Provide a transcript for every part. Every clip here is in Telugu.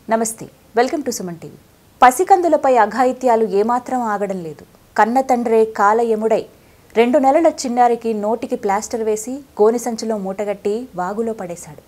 నమస్తే వెల్కమ్ టు సుమన్ టీవీ పసికందులపై అఘాయిత్యాలు ఏమాత్రం ఆగడం లేదు కన్న తండ్రే కాలయముడై రెండు నెలల చిన్నారికి నోటికి ప్లాస్టర్ వేసి గోని సంచిలో మూటగట్టి వాగులో పడేశాడు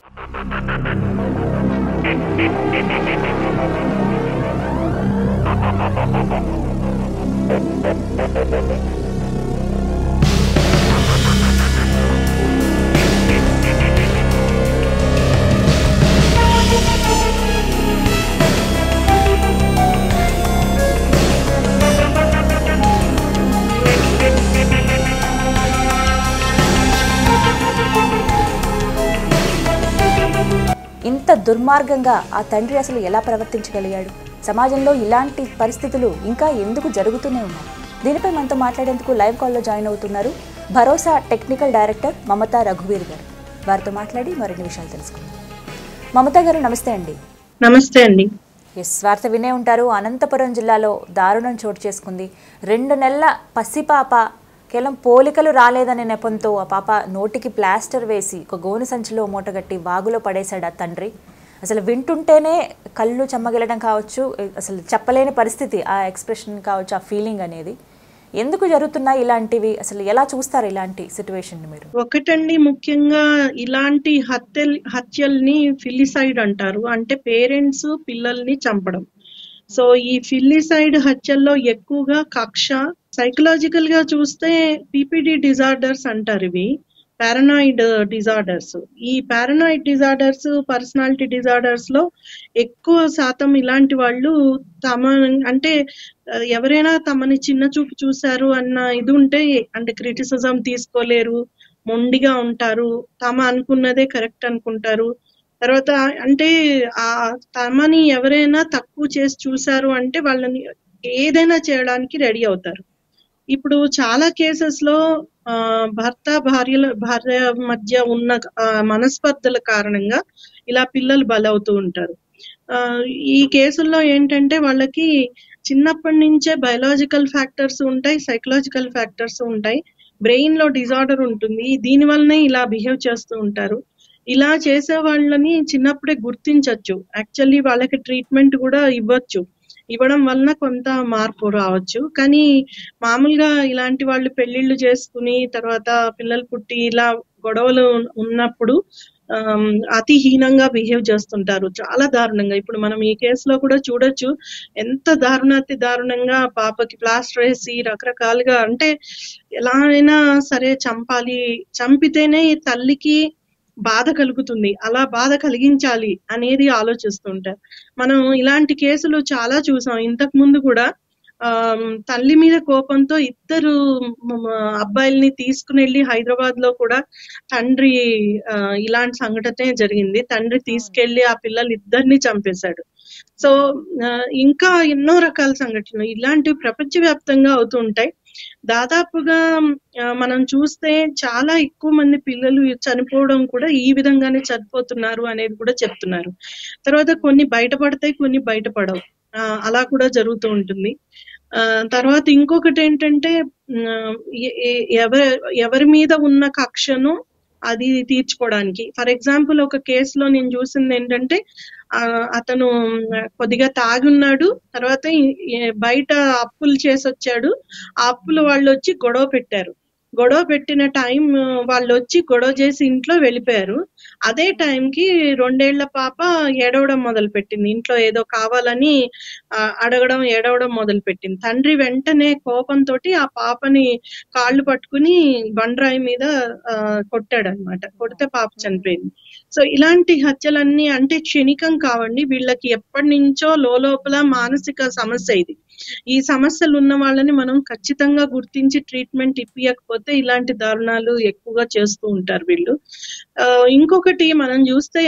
ఇంత దుర్మార్గంగా ఆ తండ్రి అసలు ఎలా ప్రవర్తించగలిగాడు సమాజంలో ఇలాంటి పరిస్థితులు ఇంకా ఎందుకు జరుగుతూనే ఉన్నాయి దీనిపై మనతో మాట్లాడేందుకు లైవ్ కాల్లో జాయిన్ అవుతున్నారు భరోసా టెక్నికల్ డైరెక్టర్ మమతా రఘువీర్ గారు వారితో మాట్లాడి మరిన్ని విషయాలు తెలుసుకుందాం మమతా గారు నమస్తే అండి నమస్తే అండి ఎస్ వార్త వినే ఉంటారు అనంతపురం జిల్లాలో దారుణం చోటు చేసుకుంది రెండు నెలల పసిపాప కేవలం పోలికలు రాలేదనే నెపంతో ఆ పాప నోటికి ప్లాస్టర్ వేసి ఒక గోను సంచిలో మూటగట్టి వాగులో పడేశాడు ఆ తండ్రి అసలు వింటుంటేనే కళ్ళు చెమ్మగిలడం కావచ్చు అసలు చెప్పలేని పరిస్థితి ఆ ఎక్స్ప్రెషన్ కావచ్చు ఆ ఫీలింగ్ అనేది ఎందుకు జరుగుతున్నాయి ఇలాంటివి అసలు ఎలా చూస్తారు ఇలాంటి సిచ్యువేషన్ మీరు ఒకటండి ముఖ్యంగా ఇలాంటి హత్యల్ హత్యల్ని ఫిలిసైడ్ అంటారు అంటే పేరెంట్స్ పిల్లల్ని చంపడం సో ఈ ఫిలిసైడ్ హత్యల్లో ఎక్కువగా కక్ష సైకలాజికల్ గా చూస్తే పీపీడి డిజార్డర్స్ అంటారు ఇవి పారనాయిడ్ డిజార్డర్స్ ఈ పారనాయిడ్ డిజార్డర్స్ పర్సనాలిటీ డిజార్డర్స్ లో ఎక్కువ శాతం ఇలాంటి వాళ్ళు తమ అంటే ఆ, ఎవరైనా తమని చిన్న చూపు చూశారు అన్న ఇది ఉంటే అంటే క్రిటిసిజం తీసుకోలేరు మొండిగా ఉంటారు తమ అనుకున్నదే కరెక్ట్ అనుకుంటారు తర్వాత అంటే ఆ తమని ఎవరైనా తక్కువ చేసి చూశారు అంటే వాళ్ళని ఏదైనా చేయడానికి రెడీ అవుతారు ఇప్పుడు చాలా కేసెస్ లో ఆ, భర్త భార్యల భార్య మధ్య ఉన్న ఆ, మనస్పర్ధల కారణంగా ఇలా పిల్లలు బలవుతూ ఉంటారు ఆ, ఈ కేసుల్లో ఏంటంటే వాళ్ళకి చిన్నప్పటి నుంచే బయలాజికల్ ఫ్యాక్టర్స్ ఉంటాయి సైకలాజికల్ ఫ్యాక్టర్స్ ఉంటాయి బ్రెయిన్ లో డిజార్డర్ ఉంటుంది దీని వల్లనే ఇలా బిహేవ్ చేస్తూ ఉంటారు ఇలా చేసే వాళ్ళని చిన్నప్పుడే గుర్తించవచ్చు యాక్చువల్లీ వాళ్ళకి ట్రీట్మెంట్ కూడా ఇవ్వచ్చు ఇవ్వడం వలన కొంత మార్పు రావచ్చు కానీ మామూలుగా ఇలాంటి వాళ్ళు పెళ్లిళ్ళు చేసుకుని తర్వాత పిల్లలు పుట్టి ఇలా గొడవలు ఉన్నప్పుడు ఆమ్, అతి హీనంగా బిహేవ్ చేస్తుంటారు చాలా దారుణంగా ఇప్పుడు మనం ఈ కేసులో కూడా చూడొచ్చు ఎంత దారుణాతి దారుణంగా పాపకి ప్లాస్టర్ వేసి రకరకాలుగా అంటే ఎలా అయినా సరే చంపాలి చంపితేనే ఈ తల్లికి బాధ కలుగుతుంది అలా బాధ కలిగించాలి అనేది ఆలోచిస్తుంటారు మనం ఇలాంటి కేసులు చాలా చూసాం ఇంతకు ముందు కూడా ఆమ్, తల్లి మీద కోపంతో ఇద్దరు మ- అబ్బాయిల్ని తీసుకుని వెళ్ళి హైదరాబాద్ లో కూడా తండ్రి ఆ, ఇలాంటి సంఘటనే జరిగింది తండ్రి తీసుకెళ్లి ఆ పిల్లలు ఇద్దరిని చంపేశాడు సో ఆ, ఇంకా ఎన్నో రకాల సంఘటనలు ఇలాంటివి ప్రపంచవ్యాప్తంగా అవుతూ ఉంటాయి దాదాపుగా ఆ, మనం చూస్తే చాలా ఎక్కువ మంది పిల్లలు చనిపోవడం కూడా ఈ విధంగానే చనిపోతున్నారు అనేది కూడా చెప్తున్నారు తర్వాత కొన్ని బయటపడతాయి కొన్ని బయటపడవు ఆ, అలా కూడా జరుగుతూ ఉంటుంది ఆ, తర్వాత ఇంకొకటి ఏంటంటే ఉమ్, ఎ- ఎ- ఎవరి ఎవరి మీద ఉన్న కక్షను అది తీర్చుకోవడానికి ఫర్ ఎగ్జాంపుల్ ఒక కేసులో నేను చూసింది ఏంటంటే ఆ, అతను కొద్దిగా తాగి ఉన్నాడు తర్వాత ఈ- ఈ- బయట అప్పులు చేసి వచ్చాడు ఆ అప్పులు వాళ్ళు వచ్చి గొడవ పెట్టారు గొడవ పెట్టిన టైం వాళ్ళు వచ్చి గొడవ చేసి ఇంట్లో వెళ్ళిపోయారు అదే టైంకి రెండేళ్ల పాప ఏడవడం మొదలు పెట్టింది ఇంట్లో ఏదో కావాలని ఆ, అడగడం ఏడవడం మొదలు పెట్టింది తండ్రి వెంటనే కోపంతో ఆ పాపని కాళ్ళు పట్టుకుని బండరాయి మీద ఆ, కొట్టాడు అనమాట కొడితే పాప చనిపోయింది సో ఇలాంటి హత్యలన్నీ అంటే క్షణికం కావండి వీళ్ళకి ఎప్పటి నుంచో లోపల మానసిక సమస్య ఇది ఈ సమస్యలు ఉన్న వాళ్ళని మనం ఖచ్చితంగా గుర్తించి ట్రీట్మెంట్ ఇప్పియకపోతే ఇలాంటి దారుణాలు ఎక్కువగా చేస్తూ ఉంటారు వీళ్ళు ఆ, ఇంకొకటి మనం చూస్తే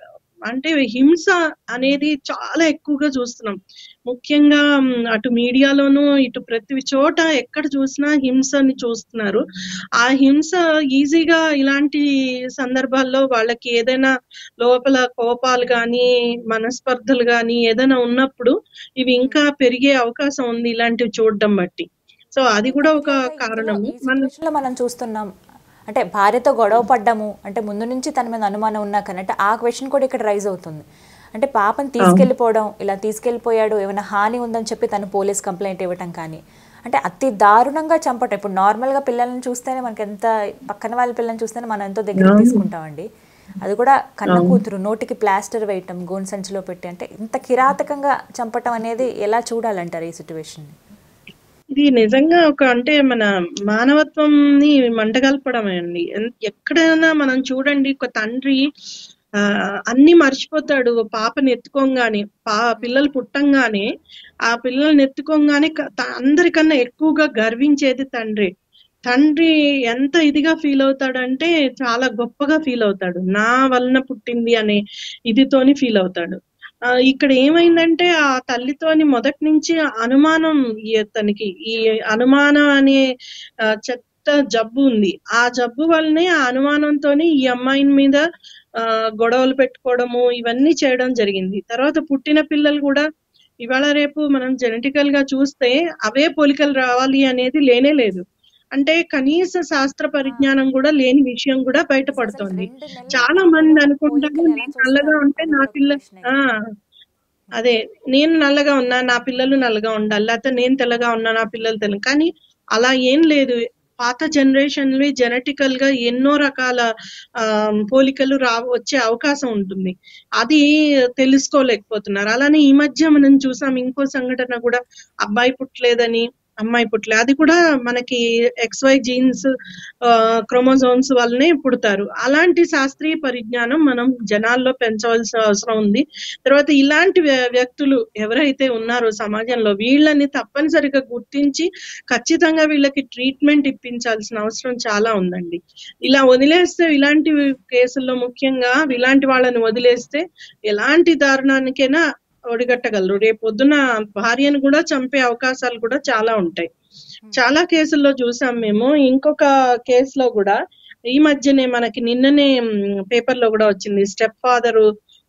అంటే హింస అనేది చాలా ఎక్కువగా చూస్తున్నాం ముఖ్యంగా మ్, అటు మీడియాలోనూ ఇటు ప్రతి చోట ఎక్కడ చూసినా హింసని చూస్తున్నారు ఆ హింస ఈజీగా ఇలాంటి సందర్భాల్లో వాళ్ళకి ఏదైనా లోపల కోపాలు కానీ మనస్పర్ధలు కానీ ఏదైనా ఉన్నప్పుడు ఇవి ఇంకా పెరిగే అవకాశం ఉంది ఇలాంటివి చూడడం బట్టి సో అది కూడా ఒక కారణము ఈ మన సిచ్యువేషన్లో మనం చూస్తున్నాం అంటే భార్యతో గొడవ పడ్డాము అంటే ముందు నుంచి తన మీద అనుమానం ఉన్నా కానీ అంటే ఆ క్వశ్చన్ కూడా ఇక్కడ రైజ్ అవుతుంది అంటే పాపని తీసుకెళ్ళిపోవడం ఇలా తీసుకెళ్ళిపోయాడు ఏమైనా హాని ఉందని చెప్పి తను పోలీస్ కంప్లైంట్ ఇవ్వటం కానీ అంటే అతి దారుణంగా చంపటం ఇప్పుడు నార్మల్గా పిల్లల్ని చూస్తేనే మనకి ఎంత పక్కన వాళ్ళ పిల్లల్ని చూస్తేనే మనం ఎంతో దగ్గర తీసుకుంటామండి అది కూడా కన్న కూతురు నోటికి ప్లాస్టర్ వేయటం గోన్ సంచిలో పెట్టి అంటే ఇంత కిరాతకంగా చంపటం అనేది ఎలా చూడాలంటారు ఈ సిచ్యువేషన్ ఇది నిజంగా ఒక అంటే మన మానవత్వంని మంటగల్పడమే అండి ఎన్- ఎక్కడైనా మనం చూడండి ఒక తండ్రి ఆ అన్ని మర్చిపోతాడు పాపని ఎత్తుకోగానే పా పిల్లలు పుట్టంగానే ఆ పిల్లల్ని ఎత్తుకోగానే క- త- అందరికన్నా ఎక్కువగా గర్వించేది తండ్రి తండ్రి ఎంత ఇదిగా ఫీల్ అవుతాడంటే చాలా గొప్పగా ఫీల్ అవుతాడు నా వలన పుట్టింది అనే ఇదితోని ఫీల్ అవుతాడు ఆ, ఇక్కడ ఏమైందంటే ఆ తల్లితోని మొదటి నుంచి అనుమానం ఈ తనకి ఈ అనుమానం అనే ఆ, చెత్త జబ్బు ఉంది ఆ జబ్బు వల్లనే ఆ అనుమానంతోని ఈ అమ్మాయిని మీద ఆ గొడవలు పెట్టుకోవడము ఇవన్నీ చేయడం జరిగింది తర్వాత పుట్టిన పిల్లలు కూడా ఇవాళ రేపు మనం జెనెటికల్ గా చూస్తే అవే పోలికలు రావాలి అనేది లేనే లేదు అంటే కనీస శాస్త్ర పరిజ్ఞానం కూడా లేని విషయం కూడా బయటపడుతోంది రెండు నెలల చాలా మంది పాపలో అనుకుంటారు పోలికలు ఎలా నేను నల్లగా చూస్తారు? ఉంటే నా అదొక పిల్ల ప్రశ్న ఆ అదే నేను నల్లగా ఉన్నా నా పిల్లలు నల్లగా ఉండాలి లేకపోతే నేను తెల్లగా ఉన్నా నా పిల్లలు తెల్ల కానీ అలా ఏం లేదు పాత జనరేషన్లు జెనెటికల్ గా ఎన్నో రకాల ఆ, పోలికలు రా వచ్చే అవకాశం ఉంటుంది అది తెలుసుకోలేకపోతున్నారు అలానే ఈ మధ్య మనం చూసాం ఇంకో సంఘటన కూడా అబ్బాయి పుట్టలేదని అమ్మాయి పుట్టలే అది కూడా మనకి ఎక్స్వై జీన్స్ క్రోమోజోమ్స్ వల్లనే పుడతారు అలాంటి శాస్త్రీయ పరిజ్ఞానం మనం జనాల్లో పెంచవలసిన అవసరం ఉంది తర్వాత ఇలాంటి వ్య- వ్యక్తులు ఎవరైతే ఉన్నారో సమాజంలో వీళ్ళని తప్పనిసరిగా గుర్తించి ఖచ్చితంగా వీళ్ళకి ట్రీట్మెంట్ ఇప్పించాల్సిన అవసరం చాలా ఉందండి ఇలా వదిలేస్తే ఇలాంటి కేసుల్లో ముఖ్యంగా ఇలాంటి వాళ్ళని వదిలేస్తే ఎలాంటి దారుణానికైనా ఒడిగట్టగలరు రేపు పొద్దున భార్యను కూడా చంపే అవకాశాలు కూడా చాలా ఉంటాయి చాలా కేసుల్లో చూసాం మేము ఇంకొక కేసులో కూడా ఈ మధ్యనే మనకి నిన్ననే పేపర్ లో కూడా వచ్చింది స్టెప్ ఫాదరు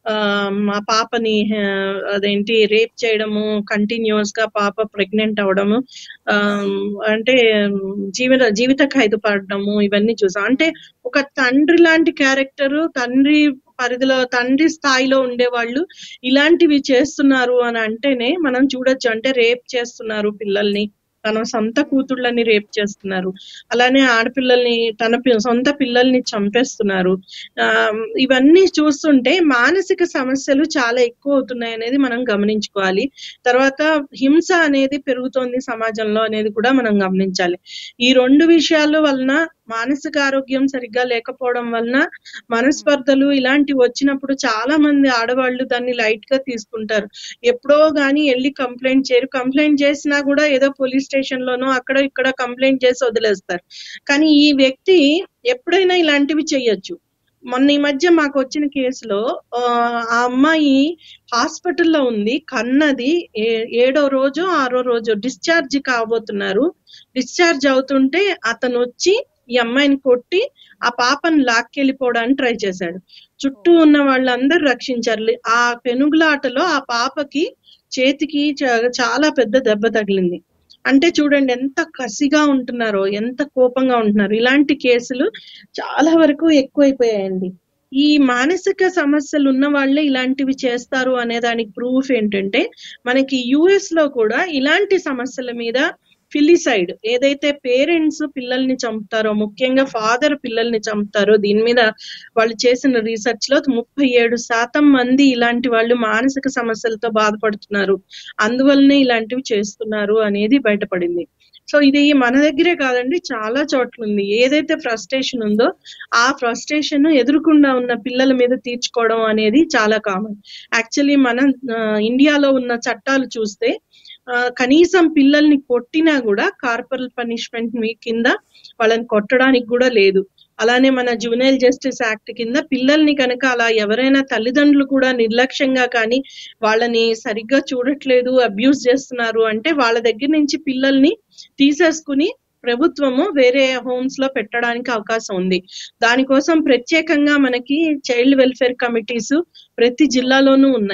మా పాపని ఆ, అదేంటి రేప్ చేయడము కంటిన్యూస్ గా పాప ప్రెగ్నెంట్ అవడము ఆ, అంటే జీవిత జీవిత ఖైదు పడడము ఇవన్నీ చూసాం అంటే ఒక తండ్రి లాంటి క్యారెక్టర్ తండ్రి పరిధిలో తండ్రి స్థాయిలో ఉండేవాళ్ళు ఇలాంటివి చేస్తున్నారు అని అంటేనే మనం చూడొచ్చు అంటే రేప్ చేస్తున్నారు పిల్లల్ని తన సొంత కూతుళ్ళని రేప్ చేస్తున్నారు అలానే ఆడపిల్లల్ని తన పి- సొంత పిల్లల్ని చంపేస్తున్నారు ఆ ఇవన్నీ చూస్తుంటే మానసిక సమస్యలు చాలా ఎక్కువ అవుతున్నాయి అనేది మనం గమనించుకోవాలి తర్వాత హింస అనేది పెరుగుతోంది సమాజంలో అనేది కూడా మనం గమనించాలి ఈ రెండు విషయాల వలన మానసిక ఆరోగ్యం సరిగ్గా లేకపోవడం వలన మనస్పర్ధలు ఇలాంటివి వచ్చినప్పుడు చాలా మంది ఆడవాళ్ళు దాన్ని లైట్ గా తీసుకుంటారు ఎప్పుడో గాని వెళ్ళి కంప్లైంట్ చేయరు కంప్లైంట్ చేసినా కూడా ఏదో పోలీస్ స్టేషన్ లోనో అక్కడ ఇక్కడ కంప్లైంట్ చేసి వదిలేస్తారు కానీ ఈ వ్యక్తి ఎప్పుడైనా ఇలాంటివి చెయ్యొచ్చు మొన్న ఈ మధ్య మాకు వచ్చిన కేసులో ఆ ఆ అమ్మాయి హాస్పిటల్లో ఉంది కన్నది ఏ- ఏడో రోజు ఆరో రోజు డిశ్చార్జ్ కాబోతున్నారు డిశ్చార్జ్ అవుతుంటే అతను వచ్చి ఈ అమ్మాయిని కొట్టి ఆ పాపను లాక్కెళ్ళిపోవడానికి ట్రై చేశాడు చుట్టూ ఉన్న వాళ్ళందరూ రక్షించారు లే- ఆ పెనుగులాటలో ఆ పాపకి చేతికి చా- చాలా పెద్ద దెబ్బ తగిలింది అంటే చూడండి ఎంత కసిగా ఉంటున్నారో ఎంత కోపంగా ఉంటున్నారు ఇలాంటి కేసులు చాలా వరకు ఎక్కువైపోయాయండి ఈ మానసిక సమస్యలు ఉన్న వాళ్ళే ఇలాంటివి చేస్తారు అనే దానికి ప్రూఫ్ ఏంటంటే మనకి యుఎస్ లో కూడా ఇలాంటి సమస్యల మీద ఫిలిసైడ్ ఏదైతే పేరెంట్స్ పిల్లల్ని చంపుతారో ముఖ్యంగా ఫాదర్ పిల్లల్ని చంపుతారో దీని మీద వాళ్ళు చేసిన రీసెర్చ్ లో ముప్పై ఏడు శాతం మంది ఇలాంటి వాళ్ళు మానసిక సమస్యలతో బాధపడుతున్నారు అందువల్లనే ఇలాంటివి చేస్తున్నారు అనేది బయటపడింది సో ఇది మన దగ్గరే కాదండి చాలా చోట్ల ఉంది ఏదైతే ఫ్రస్ట్రేషన్ ఉందో ఆ ఫ్రస్ట్రేషన్ ఎదురుకుండా ఉన్న పిల్లల మీద తీర్చుకోవడం అనేది చాలా కామన్ యాక్చువల్లీ మన ఆ, ఇండియాలో ఉన్న చట్టాలు చూస్తే ఆ, కనీసం పిల్లల్ని కొట్టినా కూడా కార్పొరల్ పనిష్మెంట్ మీ కింద వాళ్ళని కొట్టడానికి కూడా లేదు అలానే మన జువెనైల్ జస్టిస్ యాక్ట్ కింద పిల్లల్ని కనుక అలా ఎవరైనా తల్లిదండ్రులు కూడా నిర్లక్ష్యంగా కానీ వాళ్ళని సరిగ్గా చూడట్లేదు అబ్యూస్ చేస్తున్నారు అంటే వాళ్ళ దగ్గర నుంచి పిల్లల్ని తీసేసుకుని ప్రభుత్వము వేరే హోమ్స్ లో పెట్టడానికి అవకాశం ఉంది దానికోసం ప్రత్యేకంగా మనకి చైల్డ్ వెల్ఫేర్ కమిటీస్ ప్రతి జిల్లాలోనూ ఉన్నాయి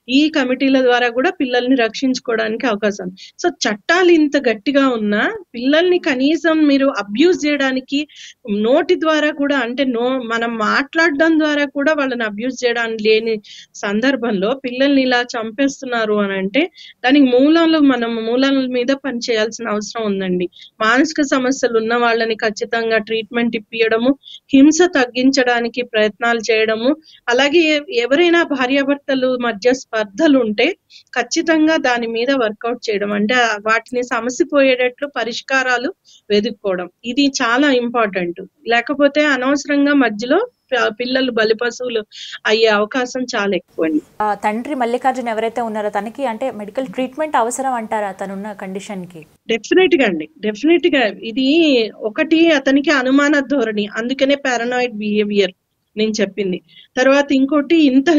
ఈ కమిటీల ద్వారా కూడా పిల్లల్ని రక్షించుకోవడానికి అవకాశం ఉంది. సో చట్టాలు ఇంత గట్టిగా ఉన్నా పిల్లల్ని కనీసం మీరు అబ్యూజ్ చేయడానికి నోటి ద్వారా కూడా అంటే నో మనం మాట్లాడడం ద్వారా కూడా వాళ్ళని అబ్యూజ్ చేయడానికి లేని సందర్భంలో పిల్లల్ని ఇలా చంపేస్తున్నారు అని అంటే దానికి మూలాలు మనం మూలాల మీద పని చేయాల్సిన అవసరం ఉందండి మానసిక సమస్యలు ఉన్న వాళ్ళని ఖచ్చితంగా ట్రీట్మెంట్ ఇప్పియడము హింస తగ్గించడానికి ప్రయత్నాలు చేయడము అలాగే ఎవరైనా భార్యాభర్తలు మధ్య స్పర్ధలు ఉంటే ఖచ్చితంగా దాని మీద వర్కౌట్ చేయడం అంటే ఆ వాటిని సమసిపోయేటట్లు పరిష్కారాలు వెతుక్కోవడం ఇది చాలా ఇంపార్టెంట్ లేకపోతే అనవసరంగా మధ్యలో ప- పిల్లలు బలిపశువులు అయ్యే అవకాశం చాలా ఎక్కువ అండి ఆ తండ్రి మల్లికార్జున్ ఎవరైతే ఉన్నారో తనకి అంటే మెడికల్ ట్రీట్మెంట్ అవసరం అంటారా తనున్న కండిషన్కి డెఫినెట్ గా అండి డెఫినెట్ గా ఇది ఒకటి అతనికి అనుమాన ధోరణి అందుకనే పారానాయిడ్ బిహేవియర్ నేను చెప్పింది తర్వాత ఇంకోటి ఇంత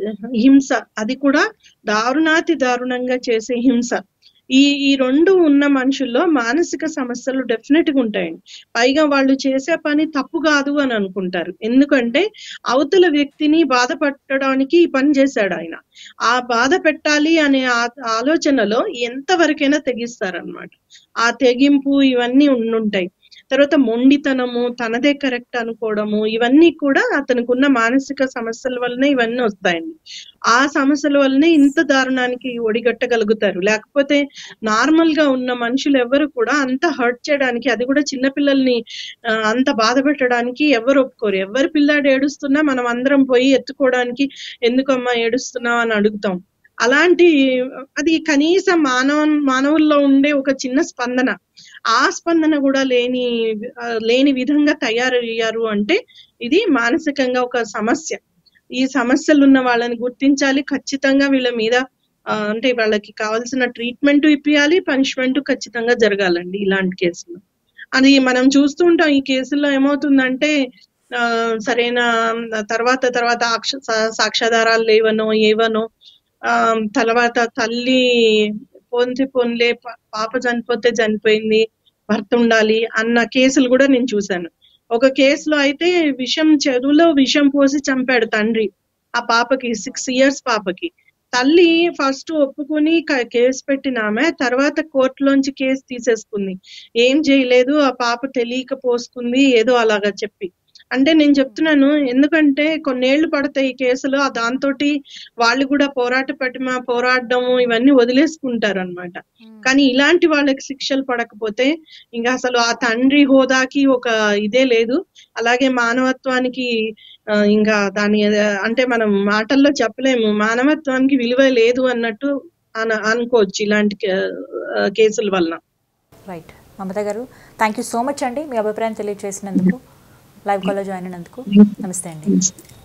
హింస అది కూడా దారుణాతి దారుణంగా చేసే హింస ఈ ఈ రెండు ఉన్న మనుషుల్లో మానసిక సమస్యలు డెఫినెట్ గా ఉంటాయండి పైగా వాళ్ళు చేసే పని తప్పు కాదు అని అనుకుంటారు ఎందుకంటే అవతల వ్యక్తిని బాధ పెట్టడానికి ఈ పని చేశాడు ఆయన ఆ బాధ పెట్టాలి అనే ఆ- ఆలోచనలో ఎంతవరకైనా తెగిస్తారనమాట ఆ తెగింపు ఇవన్నీ ఉండుంటాయి తర్వాత మొండితనము తనదే కరెక్ట్ అనుకోవడము ఇవన్నీ కూడా అతనికి ఉన్న మానసిక సమస్యల వల్లనే ఇవన్నీ వస్తాయండి ఆ సమస్యల వల్లనే ఇంత దారుణానికి ఒడిగట్టగలుగుతారు లేకపోతే నార్మల్ గా ఉన్న మనుషులు ఎవరు కూడా అంత హర్ట్ చేయడానికి అది కూడా చిన్నపిల్లల్ని ఆ, అంత బాధ పెట్టడానికి ఎవరు ఒప్పుకోరు ఎవరి పిల్లాడు ఏడుస్తున్నా మనం అందరం పోయి ఎత్తుకోవడానికి ఎందుకమ్మా ఏడుస్తున్నావు అని అడుగుతాం అలాంటి అది కనీసం మానవ మానవుల్లో ఉండే ఒక చిన్న స్పందన ఆ స్పందన కూడా లేని ఆ, లేని విధంగా తయారయ్యారు అంటే ఇది మానసికంగా ఒక సమస్య ఈ సమస్యలు ఉన్న వాళ్ళని గుర్తించాలి ఖచ్చితంగా వీళ్ళ మీద ఆ, అంటే వాళ్ళకి కావాల్సిన ట్రీట్మెంట్ ఇప్పియాలి పనిష్మెంట్ ఖచ్చితంగా జరగాలండి ఇలాంటి కేసులు అది మనం చూస్తూ ఉంటాం ఈ కేసుల్లో ఏమవుతుందంటే ఆ, సరైన తర్వాత తర్వాత ఆక్ష- సా- సాక్ష్యాధారాలు లేవనో ఏవనో ఆ తర్వాత తల్లి పోంచి పోన్లే పా- పాప చనిపోతే చనిపోయింది భర్త ఉండాలి అన్న కేసులు కూడా నేను చూశాను ఒక కేసులో అయితే విషం చెరువులో విషం పోసి చంపాడు తండ్రి ఆ పాపకి సిక్స్ ఇయర్స్ పాపకి తల్లి ఫస్ట్ ఒప్పుకుని క- కేసు పెట్టిన ఆమె తర్వాత కోర్టులోంచి కేసు తీసేసుకుంది ఏం చేయలేదు ఆ పాప తెలియక పోసుకుంది ఏదో అలాగా చెప్పి అంటే నేను చెప్తున్నాను ఎందుకంటే కొన్నేళ్లు పడతాయి ఈ కేసులు ఆ దాంతో వాళ్ళు కూడా పోరాట పటిమ పోరాడము ఇవన్నీ వదిలేసుకుంటారు అనమాట కానీ ఇలాంటి వాళ్ళకి శిక్షలు పడకపోతే ఇంకా అసలు ఆ తండ్రి హోదాకి ఒక ఇదే లేదు అలాగే మానవత్వానికి ఆ, ఇంకా దాని అంటే మనం మాటల్లో చెప్పలేము మానవత్వానికి విలువ లేదు అన్నట్టు అన అనుకోవచ్చు ఇలాంటి కే- ఆ, కేసుల వలన రైట్ మమత గారు థ్యాంక్ యూ సో మచ్ అండి మీ అభిప్రాయం తెలియజేసినందుకు లైవ్ కాల్లో జాయిన్ అయినందుకు నమస్తే అండి